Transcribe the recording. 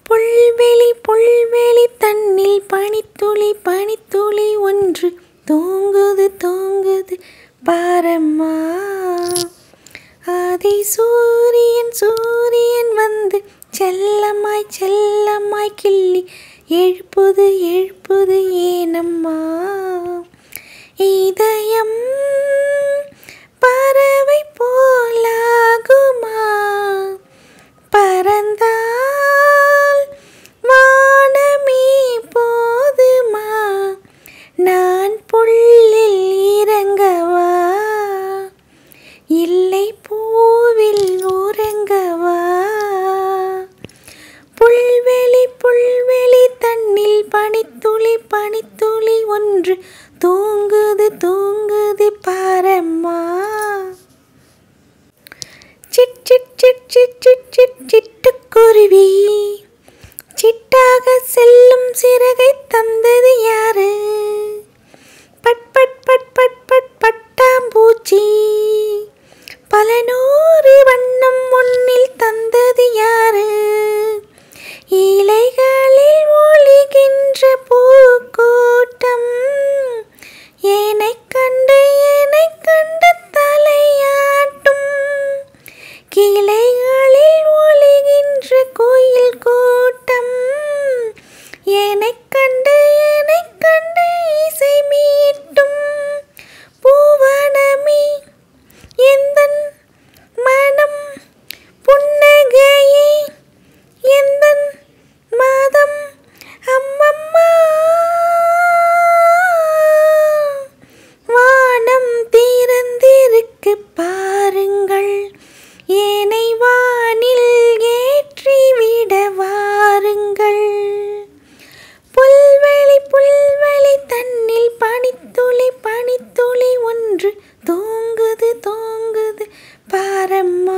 புல்வெளி புல்வெளி தன்னில் பனித்துளி பனித்துளி ஒன்று தூங்குது தூங்குது பாரம்மா ஆதி சூரியன் சூரியன் வந்து செல்லமாய் செல்லமாய் கிள்ளி எழுப்புது எழுப்புது ஏனம்மா இதயம் பறவை போலாகுமா பறந்தால் வானமே போதுமா நான் புல்லில் இறங்கவா இல்லை பூவில் உறங்கவா புல்வெளி புல்வெளி தன்னில் பனித்துளி பனித்துளி ஒன்று தூங்குது தூங்குது பாரம்மா சிட் சிட் சிட் சிட் சிட் சிட் சிட்டுக்குருவி சிட்டாக செல்லும் சிறகை தந்தது யாரு பட் பட் பட் பட் பட் பட்டாம்பூச்சி பல நூறு வண்ணம் முன்னில் தந்தது யாரு இலைகளில் ஒளிகின்ற பூக்கூட்டம் ஏனை கண்டு ஏனை கண்டு தலையாட்டும் கிளைகளில் ஒளிகின்ற கோயில் கூட்டம் ஏனைக் கண்டு ஏனைக் கண்டு இசை மீட்டும் பூவனமே எந்தன் மனம் புன்னகையே எந்தன் மாதம் அம்மம்மா வானம் திறந்திருக்கு பாருங்கள் ஏனை வானில் ஏற்றிவிட வாருங்கள் புல்வெளி புல்வெளி தன்னில் பனித்துளி பனித்துளி ஒன்று தூங்குது தூங்குது பாரம்மா